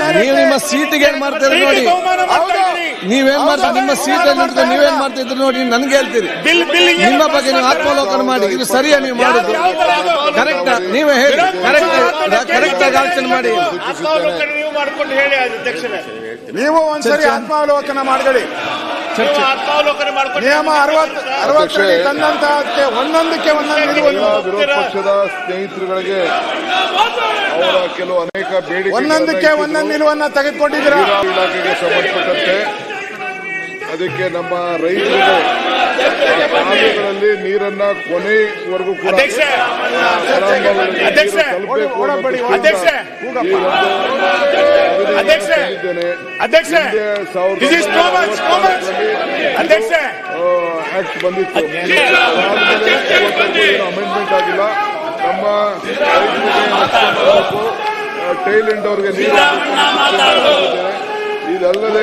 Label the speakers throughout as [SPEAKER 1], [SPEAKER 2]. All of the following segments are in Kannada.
[SPEAKER 1] ನೀವು ನಿಮ್ಮ ಸೀಟಿಗೆ ಏನ್ ಮಾಡ್ತಾ ಇದ್ರಿ ನೋಡಿ
[SPEAKER 2] ಅವಮಾನ ಮಾಡ್ತಾ ಇದ್ದೀರಿ.
[SPEAKER 1] ನೀವೇನ್ ಮಾಡ್ತೀರಿ ನಿಮ್ಮ ಸೀಟಲ್ಲಿ ನಿಂತ್ಕೊಂಡು ನೀವೇನ್ ಮಾಡ್ತಾ ಇದ್ರಿ ನೋಡಿ ನನ್ಗೆ ಹೇಳ್ತೀರಿ
[SPEAKER 2] ಬಿಲ್ ಬಿಲ್ ಏನು
[SPEAKER 1] ನಿಮ್ಮ ಬಗ್ಗೆ ನೀವು ಆತ್ಮಾವಲೋಕನ ಮಾಡಿ ಇದು ಸರಿಯಾ ನೀವು ಮಾಡುದು
[SPEAKER 2] ಯಾವ ತರ ಅದು?
[SPEAKER 1] ಕರೆಕ್ಟ್ ನೀವೇ ಹೇಳಿ ಕರೆಕ್ಟ್ ಕರೆಕ್ಟ್ ಆಗಿ ಆಲೋಚನೆ ಮಾಡಿ
[SPEAKER 2] ಆತ್ಮಾವಲೋಕನ ನೀವು ಮಾಡ್ಕೊಂಡು ಹೇಳಿ ಅಧ್ಯಕ್ಷರೇ
[SPEAKER 3] ನೀವು ಒಂದ್ಸರಿ ಆತ್ಮಾವಲೋಕನ ಮಾಡ್ಕೊಳ್ಳಿ
[SPEAKER 2] ನೀವು ಆತ್ಮಾವಲೋಕನ ಮಾಡ್ಕೊಂಡು
[SPEAKER 3] ನಿಯಮ ಅರವತ್ ಅರವತ್ತರಲ್ಲಿ ತಂದಂತಹಕ್ಕೆ ಒಂದೊಂದಕ್ಕೆ ಒಂದೊಂದು ನಿಲುವನ್ನು
[SPEAKER 4] ವಿರೋಧ ಪಕ್ಷದ ಸ್ನೇಹಿತರುಗಳಿಗೆ ಅವರ ಕೆಲವು ಅನೇಕ ಬೇಡಿಕೆ
[SPEAKER 3] ಒಂದೊಂದಕ್ಕೆ ಒಂದೊಂದು ನಿಲುವನ್ನ ತೆಗೆದುಕೊಂಡಿದ್ದೀರಾ
[SPEAKER 4] ಇಲಾಖೆಗೆ ಸಂಬಂಧಪಟ್ಟಂತೆ ಅದಕ್ಕೆ ನಮ್ಮ ರೈತರಿಗೆ ಆ ಕಾಲುವೆಗಳಲ್ಲಿ ನೀರನ್ನ ಕೊನೆವರೆಗೂ ಕೂಡ
[SPEAKER 2] ಅಧ್ಯಕ್ಷ
[SPEAKER 4] ಫಲಾನುಭವಿಗಳಿಗೆ
[SPEAKER 2] ಅಧ್ಯಕ್ಷ,
[SPEAKER 4] ನೀರು ತಲುಪಬೇಕು ಅನ್ನೋ
[SPEAKER 3] ಓಡಬೇಡಿ,
[SPEAKER 4] ದೃಷ್ಟಿಯಿಂದ
[SPEAKER 2] ಅಧ್ಯಕ್ಷ
[SPEAKER 4] ಈ ಒಂದು ಅಧಿನಿಯಮ
[SPEAKER 2] ಅಧ್ಯಕ್ಷ.
[SPEAKER 4] ತಂದಿದ್ದೇನೆ.
[SPEAKER 2] ಅಧ್ಯಕ್ಷ
[SPEAKER 4] ಹಿಂದೆ ಸಾವಿರದ
[SPEAKER 2] This is too much, too much. ಅಧ್ಯಕ್ಷ
[SPEAKER 4] ಆಕ್ಟ್ ಬಂದಿತ್ತು ಅದಾದ್ಮೇಲೆ ಇವತ್ತವರೆಗೂ ಏನು ಅಮೆಂಡ್ಮೆಂಟ್ ಆಗಿಲ್ಲ ನಮ್ಮ ರೈತರಿಗೆ ರಕ್ಷಣೆ ಮಾಡಬೇಕು ಟೈಲ್ ಎಂಡ್ ಅವ್ರಿಗೆ ನೀರು ಹಾಕ್ಬೇಕು ಅಂತ ಮಾಡಿದ್ದೇನೆ. ಇದಲ್ಲದೆ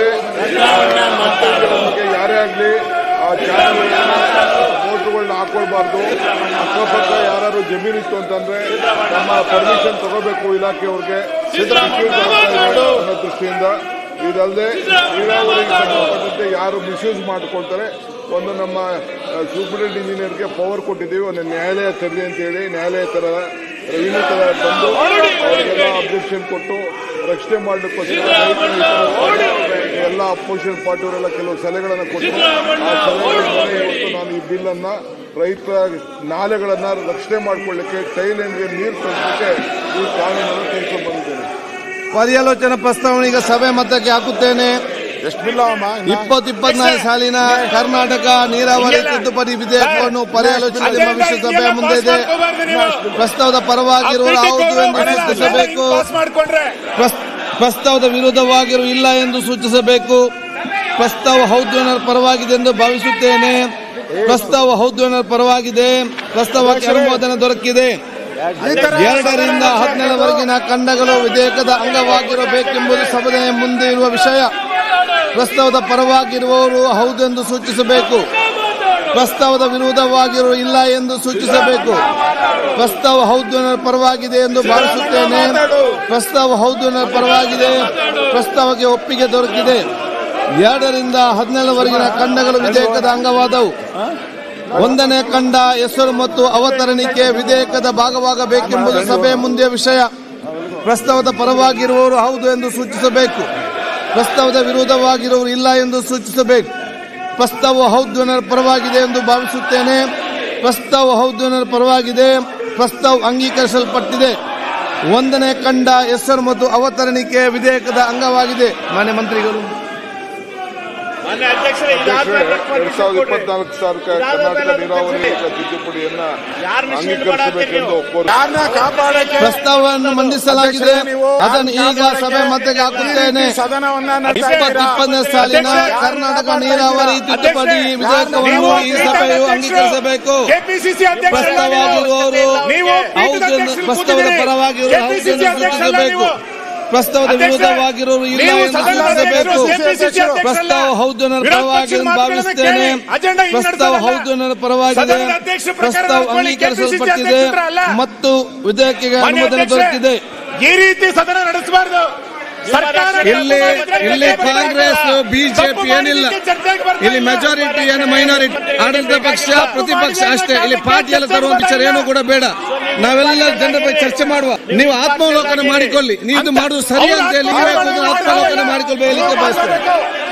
[SPEAKER 4] ಮತ್ತೊಂದರ ಬಗ್ಗೆ ಯಾರೇ ಆಗಲಿ ಆ ಚಾನಲ್ ಮೋಟ್ರುಗಳನ್ನ ಹಾಕೊಳ್ಬಾರ್ದು ಅಕ್ಕಪಕ್ಕ ಯಾರು ಜಮೀನು ಇತ್ತು ಅಂತಂದ್ರೆ ನಮ್ಮ ಪರ್ಮಿಷನ್ ತಗೋಬೇಕು ಇಲಾಖೆಯವ್ರಿಗೆ ಅನ್ನೋ ದೃಷ್ಟಿಯಿಂದ ಇದಲ್ಲದೆ ನೀರಾವರಿಗೆ ಸಂಬಂಧಪಟ್ಟಂತೆ ಯಾರು ಮಿಸ್ಯೂಸ್ ಮಾಡ್ಕೊಳ್ತಾರೆ ಒಂದು ನಮ್ಮ ಸೂಪರಿಂಟೆಂಡೆಂಟ್ ಇಂಜಿನಿಯರ್ಗೆ ಪವರ್ ಕೊಟ್ಟಿದ್ದೀವಿ ಒಂದು ನ್ಯಾಯಾಲಯ ತರಲಿ ಅಂತ ಹೇಳಿ ನ್ಯಾಯಾಲಯ ತರ ರೆವಿನ್ಯೂ ತರ ಬಂದು ಅವರಿಗೆಲ್ಲ ಅಬ್ಜೆಕ್ಷನ್ ಕೊಟ್ಟು ರಕ್ಷಣೆ ಮಾಡಲಿಕ್ಕೋಸ್ಕರ ರೈತರ ಹಿತರಕ್ಷಣೆ ಎಲ್ಲ ಅಪೋಸಿಷನ್ ಪಾರ್ಟಿಯವರೆಲ್ಲ ಕೆಲವು ಸಲಹೆಗಳನ್ನು ಕೊಟ್ಟು ಆ ಸಲಹೆಗಳ ಮೇಲೆ ಇವತ್ತು ನಾನು ಈ ಬಿಲ್ ಅನ್ನ ರೈತ ನಾಲೆಗಳನ್ನ ರಕ್ಷಣೆ ಮಾಡ್ಕೊಳ್ಳಿಕ್ಕೆ ಟೈಲೆಂಡ್ಗೆ ನೀರು ತರಿಸಲಿಕ್ಕೆ ಈ ಕಾನೂನನ್ನು ತೆಗೆದುಕೊಂಡು ಬಂದಿದ್ದೇನೆ
[SPEAKER 1] ಪರ್ಯಾಲೋಚನಾ ಪ್ರಸ್ತಾವನೆ ಈಗ ಸಭೆ ಮತಕ್ಕೆ ಹಾಕುತ್ತೇನೆ
[SPEAKER 3] ಎಷ್ಟು ಬಿಲ್ಲ ಅಮ್ಮ
[SPEAKER 1] ಇಪ್ಪತ್ತು ಇಪ್ಪತ್ನಾಲ್ಕು ಸಾಲಿನ ಕರ್ನಾಟಕ ನೀರಾವರಿ ತಿದ್ದುಪಡಿ ವಿಧೇಯಕವನ್ನು ಪರ್ಯಾಲೋಚನೆ ಭವಿಷ್ಯ ಸಭೆಯ ಮುಂದೆ ಇದೆ ಪ್ರಸ್ತಾವದ ಪರವಾಗಿರುವ ಹೌದು ಎಂದು ಸೂಚಿಸಬೇಕು
[SPEAKER 2] ಪಾಸ್ ಮಾಡ್ಕೊಂಡ್ರೆ
[SPEAKER 1] ಪ್ರಸ್- ಪ್ರಸ್ತಾವದ ವಿರುದ್ಧವಾಗಿರುವ ಇಲ್ಲ ಎಂದು ಸೂಚಿಸಬೇಕು ಪ್ರಸ್ತಾವ ಹೌದು ಅನ್ನೋ ಪರವಾಗಿದೆ ಎಂದು ಭಾವಿಸುತ್ತೇನೆ ಪ್ರಸ್ತಾವ ಹೌದು ಅನ್ನೋ ಪರವಾಗಿದೆ ಪ್ರಸ್ತಾವಕ್ಕೆ ಅನುಮೋದನೆ ದೊರಕಿದೆ ಎರಡರಿಂದ ಹದಿನೇಳವರೆಗಿನ ಖಂಡಗಳು ವಿಧೇಯಕದ ಅಂಗವಾಗಿರಬೇಕೆಂಬುದು ಸಭೆಯ ಮುಂದೆ ಇರುವ ವಿಷಯ ಪ್ರಸ್ತಾವದ ಪರವಾಗಿರುವವರು ಹೌದು ಎಂದು ಸೂಚಿಸಬೇಕು ಪ್ರಸ್ತಾವದ ವಿರೋಧವಾಗಿರುವ ಇಲ್ಲ ಎಂದು ಸೂಚಿಸಬೇಕು ಪ್ರಸ್ತಾವ ಹೌದು ಅನ್ನೋ ಪರವಾಗಿದೆ ಎಂದು ಭಾವಿಸುತ್ತೇನೆ ಪ್ರಸ್ತಾವ ಹೌದು ಅನ್ನೋ ಪರವಾಗಿದೆ ಪ್ರಸ್ತಾವಕ್ಕೆ ಒಪ್ಪಿಗೆ ದೊರಕಿದೆ ಎರಡರಿಂದ ಹದಿನೇಳವರೆಗಿನ ಖಂಡಗಳು ವಿಧೇಯಕದ ಅಂಗವಾದವು ಒಂದನೇ ಖಂಡ ಹೆಸರು ಮತ್ತು ಅವತರಣಿಕೆ ವಿಧೇಯಕದ ಭಾಗವಾಗಬೇಕೆಂಬುದು ಸಭೆಯ ಮುಂದೆ ವಿಷಯ ಪ್ರಸ್ತಾವದ ಪರವಾಗಿರುವವರು ಹೌದು ಎಂದು ಸೂಚಿಸಬೇಕು ಪ್ರಸ್ತಾವದ ವಿರೋಧವಾಗಿರುವವರು ಇಲ್ಲ ಎಂದು ಸೂಚಿಸಬೇಕು ಪ್ರಸ್ತಾವ ಹೌದು ಅನ್ನೋ ಪರವಾಗಿದೆ ಎಂದು ಭಾವಿಸುತ್ತೇನೆ ಪ್ರಸ್ತಾವ ಹೌದು ಅನ್ನೋ ಪರವಾಗಿದೆ ಪ್ರಸ್ತಾವ ಅಂಗೀಕರಿಸಲ್ಪಟ್ಟಿದೆ ಒಂದನೇ ಖಂಡ ಹೆಸರು ಮತ್ತು ಅವತರಣಿಕೆ ವಿಧೇಯಕದ ಅಂಗವಾಗಿದೆ ಮಾನ್ಯ ಮಂತ್ರಿಗಳು
[SPEAKER 2] ಮಾನ್ಯ ಅಧ್ಯಕ್ಷರೇ ಇದಾದ್ಮೇಲೆ
[SPEAKER 4] ಎರಡ್ ಸಾವಿರದ ಇಪ್ಪತ್ನಾಲ್ಕು ಸಾವಿರ ಕರ್ನಾಟಕ ನೀರಾವರಿ ತಿದ್ದುಪಡಿಯನ್ನ
[SPEAKER 2] ಯಾರ್ ನಿಶ್ಚಯ
[SPEAKER 4] ಅಂಗೀಕರಿಸಬೇಕೆಂದು ಕೋರಿ
[SPEAKER 3] ಯಾರನ್ನ ಕಾಪಾಡಕ್ಕೆ
[SPEAKER 1] ಪ್ರಸ್ತಾವವನ್ನು ಮಂಡಿಸಲಾಗಿದೆ ಅದನ್ನು ಈಗ ಸಭೆ ಮತಕ್ಕೆ ಹಾಕುತ್ತೇನೆ
[SPEAKER 3] ಸದನವನ್ನ ನಡೆಸ್ತಾ
[SPEAKER 1] ಇಪ್ಪತ್ತು
[SPEAKER 3] ಇದ್ದೀರಾ?
[SPEAKER 1] ಇಪ್ಪತ್ತನೇ ಸಾಲಿನ ಕರ್ನಾಟಕ ನೀರಾವರಿ ತಿದ್ದುಪಡಿ ವಿಧೇಯಕವನ್ನು ಈ ಸಭೆಯು ಅಂಗೀಕರಿಸಬೇಕು
[SPEAKER 2] ಕೆಪಿಸಿಸಿ
[SPEAKER 1] ಪ್ರಸ್ತಾವವಾಗಿರುವವರು
[SPEAKER 2] ನೀವು
[SPEAKER 1] ಹೌದು ಎಂದು ಪ್ರಸ್ತಾವದ ಪರವಾಗಿರುವವರು ಹೌದು ಎಂದು ಸೂಚಿಸಬೇಕು ಪ್ರಸ್ತಾವದ ವಿರುದ್ಧವಾಗಿರುವವರು ಇಲ್ಲ ಎಂದು ಸೂಚಿಸಬೇಕು ಪ್ರಸ್ತಾವ ಹೌದು ನನ್ನ ಪರವಾಗಿ ಎಂದು ಭಾವಿಸುತ್ತೇನೆ ಪ್ರಸ್ತಾವ ಹೌದು ನನ್ನ ಪರವಾಗಿದೆ ಪ್ರಸ್ತಾವ ಅಂಗೀಕರಿಸಲ್ಪಟ್ಟಿದೆ ಮತ್ತು ವಿಧೇಯಕಕ್ಕೆ ಅನುಮೋದನೆ ದೊರಕಿದೆ
[SPEAKER 2] ಈ ರೀತಿ ಸದನ ನಡೆಸಬಾರ್ದು ಸರ್ಕಾರ
[SPEAKER 1] ಇಲ್ಲಿ ಇಲ್ಲಿ ಕಾಂಗ್ರೆಸ್ ಬಿಜೆಪಿ ಏನಿಲ್ಲ ಇಲ್ಲಿ ಮೆಜಾರಿಟಿ ಏನು ಮೈನಾರಿಟಿ ಆಡಳಿತ ಪಕ್ಷ ಪ್ರತಿಪಕ್ಷ ಅಷ್ಟೇ ಇಲ್ಲಿ ಪಾರ್ಟಿಯಲ್ಲಿ ತರುವ ವಿಚಾರ ಏನು ಕೂಡ ಬೇಡ ನಾವೆಲ್ಲ ಜನರ ಬಗ್ಗೆ ಚರ್ಚೆ ಮಾಡುವ ನೀವು ಆತ್ಮಾವಲೋಕನ ಮಾಡಿಕೊಳ್ಳಿ ನೀವು ಇದು ಮಾಡುವುದು ಸರಿ ಅಂತ ಹೇಳಿ ನೀವೇ ಕೂತು ಆತ್ಮಾವಲೋಕನ ಮಾಡಿಕೊಳ್ಳಿ ಹೇಳಿಕ್ಕೆ ಬಯಸ್ತೇನೆ